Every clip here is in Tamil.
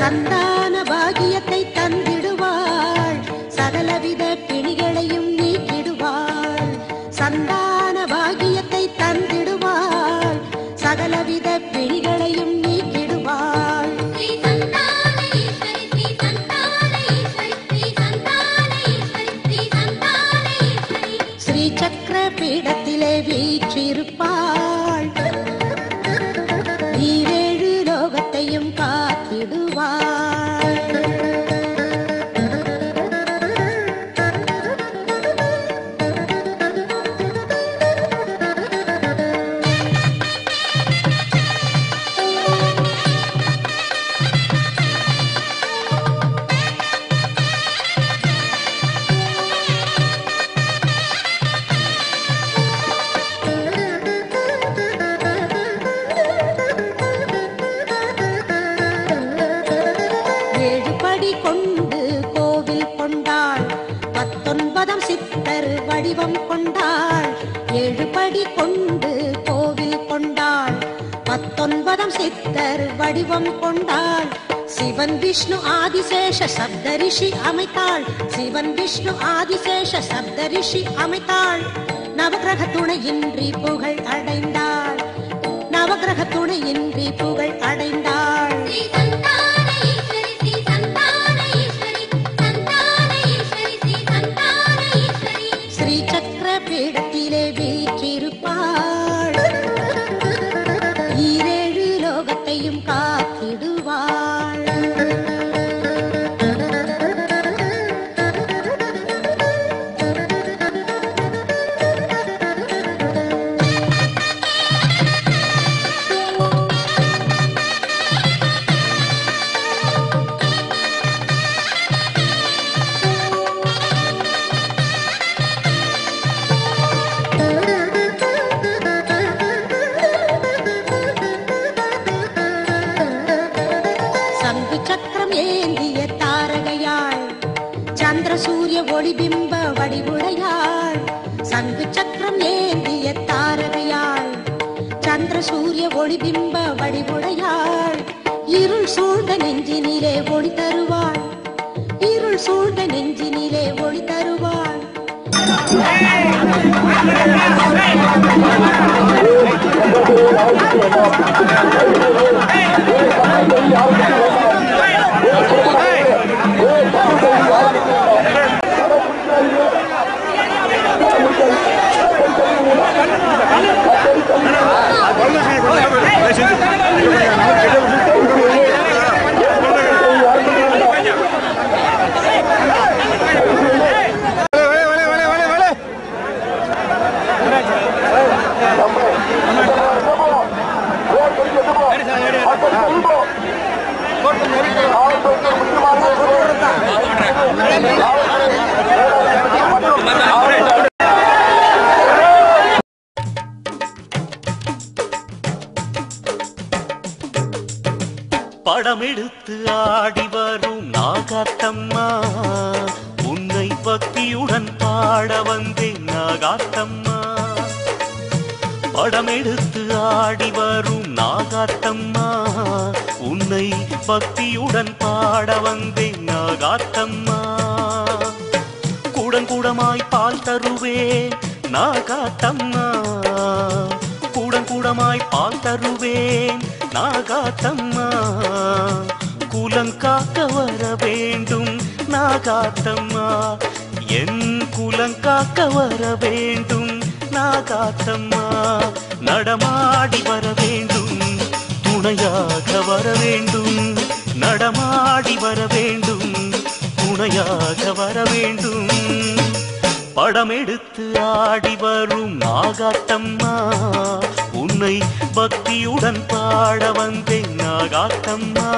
சந்தான பாகியத்தை தந்திடுவாள் சகலவித பிணிகளையும் நீக்கிடுவாள் சந்தான பாகியத்தை தந்திடுவாள் சகலவித பிணிகளையும் நீக்கிடுவாள் ஸ்ரீ சந்தானேஸ்வரி ஸ்ரீ சந்தானேஸ்வரி ஸ்ரீ சந்தானேஸ்வரி ஸ்ரீ சந்தானேஸ்வரி ஸ்ரீ சக்கர பீடத்திலே வீற்றிருப்பாள் ஈரேழு லோகத்தையும் காத்திடுவாள் ஏழு படி கொண்டு கோவில் கொண்டாள் பத்தொன்பதாம் சித்தர் வடிவம் கொண்டாள் ஏழு படி கொண்டு கோவில் கொண்டாள் பத்தொன்பதாம் சித்தர் வடிவம் கொண்டாள் சிவன் விஷ்ணு ஆதிசேஷ சப்தரிஷி அமைத்தாள் சிவன் விஷ்ணு ஆதிசேஷ சப்தரிஷி அமைத்தாள் நவகிரக துணையின்றி புகழ் அடைந்தாள் நவகிரக துணையின்றி புகழ் அடைந்தாள் ஸ்ரீ சந்தானேஸ்வரி ஸ்ரீ சந்தானேஸ்வரி சந்தானேஸ்வரி ஸ்ரீ சந்தானேஸ்வரி ஸ்ரீ சக்கர பீடத்திலே வீற்றிருப்பாள் ஈரேழு லோகத்தையும் காத்திடுவாள் சங்கு சக்கரம் ஏந்திய தாரகையாள் சந்திர சூரிய ஒளிபிம்ப வடிவுடையாள் சங்கு சக்கரம் ஏந்திய தாரகையாள் சந்திர சூரிய ஒளிபிம்ப வடிவுடையாள் இருள் சூழ்ந்த நெஞ்சினிலே ஒளி தருவாள் இருள் சூழ்ந்த நெஞ்சினிலே ஒளி தருவாள் படமெடுத்து ஆடி வரும் நாகாத்தம்மா உன்னை பக்தியுடன் பாட வந்தேன் நாகாத்தம்மா படமெடுத்து ஆடி வரும் நாகாத்தம்மா உன்னை பக்தியுடன் பாட வந்தேன் நாகாத்தம்மா கூடங்குடமாய் பால் தருவேன் நாகாத்தம்மா கூடங்குடமாய் பால் தருவேன் நாகாத்தம்மா குலங்காக்க வர வேண்டும் நாகாத்தம்மா என் குலங்காக்க வர வேண்டும் நாகாத்தம்மா நடமாடி வர வேண்டும் துணையாக வர வேண்டும் நடமாடி வர வேண்டும் துணையாக வர வேண்டும் படமெடுத்து ஆடி வரும் நாகாத்தம்மா உன்னை பக்தியுடன் பாட வந்தேன் நாகாத்தம்மா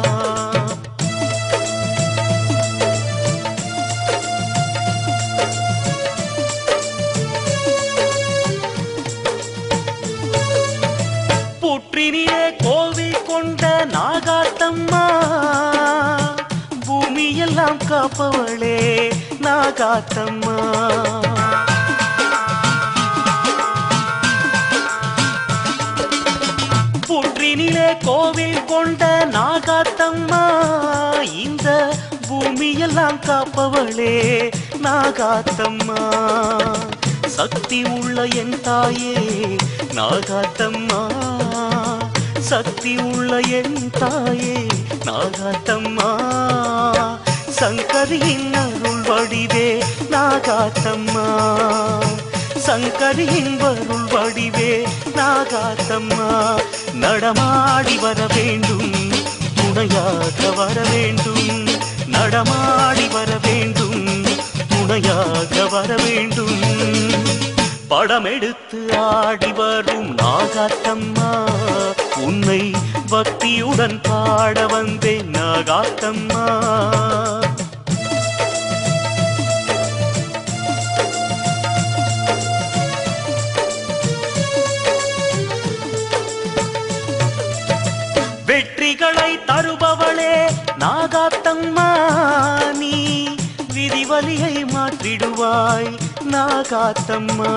புற்றினிலே கோவில் கொண்ட நாகாத்தம்மா பூமியெல்லாம் காப்பவளே நாகாத்தம்மா புற்றினிலே கோவில் கொண்ட நாகாத்தம்மா சக்தியெல்லாம் காப்பவளே நாகாத்தம்மா சக்தி உள்ள என் தாயே நாகாத்தம்மா சக்தி உள்ள என் தாயே நாகாத்தம்மா சங்கரியின் அருள் வடிவே நாகாத்தம்மா சங்கரியின் வருள் வடிவே நாகாத்தம்மா நடமாடி வர வேண்டும் துணையாக வர வேண்டும் நடமாடி வர வேண்டும் துணையாக வர வேண்டும் படமெடுத்து ஆடி வரும் நாகாத்தம்மா உன்னை பக்தியுடன் பாட வந்தேன் நாகாத்தம்மா வெற்றிகளை தருபவளே நாகாத்தம்மா நீ விதிவலியை மாற்றிடுவாய் நாகாத்தம்மா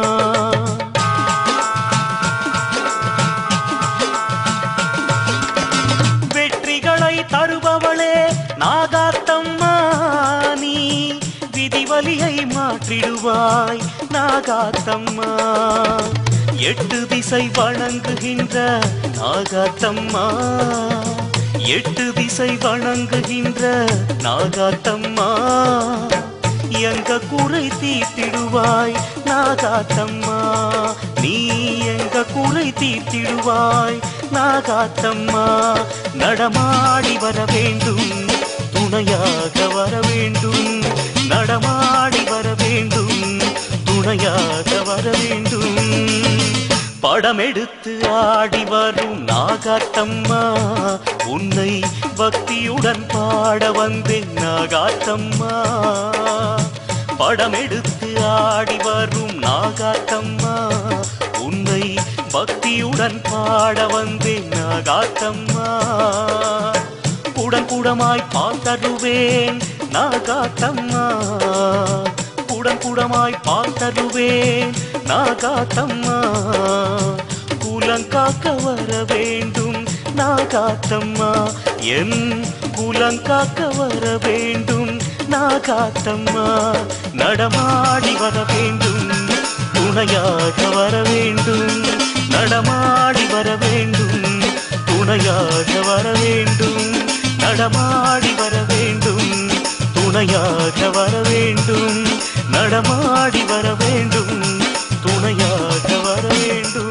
வெற்றிகளை தருபவளே நாகாத்தம்மா நீ விதிவலியை மாற்றிடுவாய் நாகாத்தம்மா எட்டு திசை வணங்குகின்ற நாகாத்தம்மா எட்டு திசை வணங்குகின்ற நாகாத்தம்மா எங்க குறை தீர்த்திடுவாய் நாகாத்தம்மா நீ எங்க குறை தீர்த்திடுவாய் நாகாத்தம்மா நடமாடி வர வேண்டும் துணையாக வர வேண்டும் நடமாடி வர வேண்டும் துணையாக வர வேண்டும் படமெடுத்து ஆடி வரும் நாகாத்தம்மா உன்னை பக்தியுடன் பாட வந்தேன் நாகாத்தம்மா படமெடுத்து ஆடி வரும் நாகாத்தம்மா உன்னை பக்தியுடன் பாட வந்தேன் நாகாத்தம்மா குடம் குடமாய் பால் தருவேன் நாகாத்தம்மா குடம் குடமாய் பால் தருவேன் நாகாத்தம்மா குலங்காக்க வர வேண்டும் நாகாத்தம்மா என் குலங்காக்க வர வேண்டும் நாகாத்தம்மா நடமாடி வர வேண்டும் துணையாக வர வேண்டும் நடமாடி வர வேண்டும் துணையாக வர வேண்டும் நடமாடி வர வேண்டும் துணையாக வர வேண்டும் நடமாடி வர வேண்டும் துணையாக வர வேண்டும்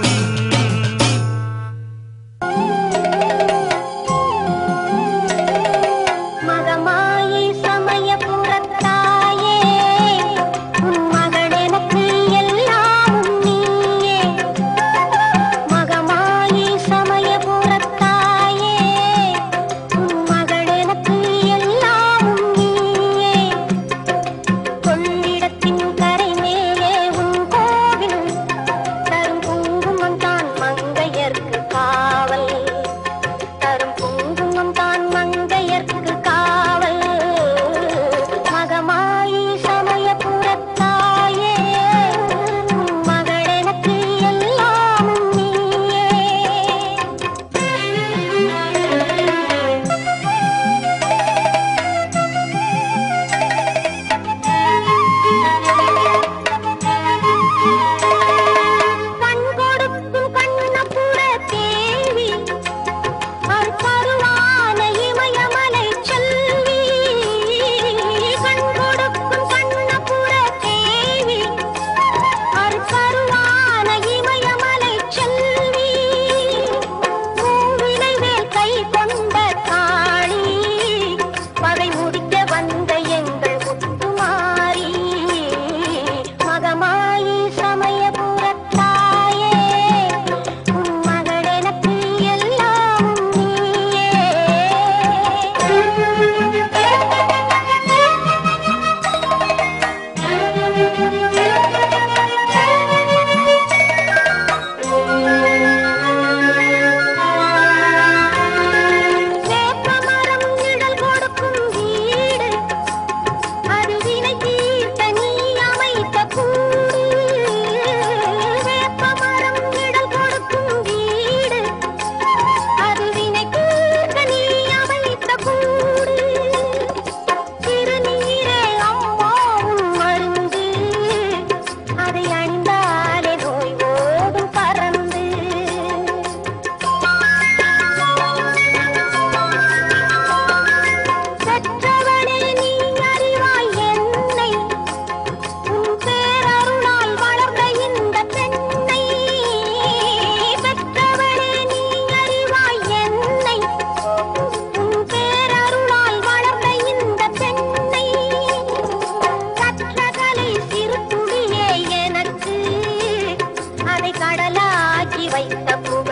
மகமாயி சமயபுரத்தாயே உன் மகனெனக்கு எல்லாமும் நீயே மகமாயி சமயபுரத்தாயே உன் மகனெனக்கு எல்லாமும் நீயே கொள்ளிடத்தின் கரை மேலே உன் கோவில் கடலாக்கி வைத்த பூ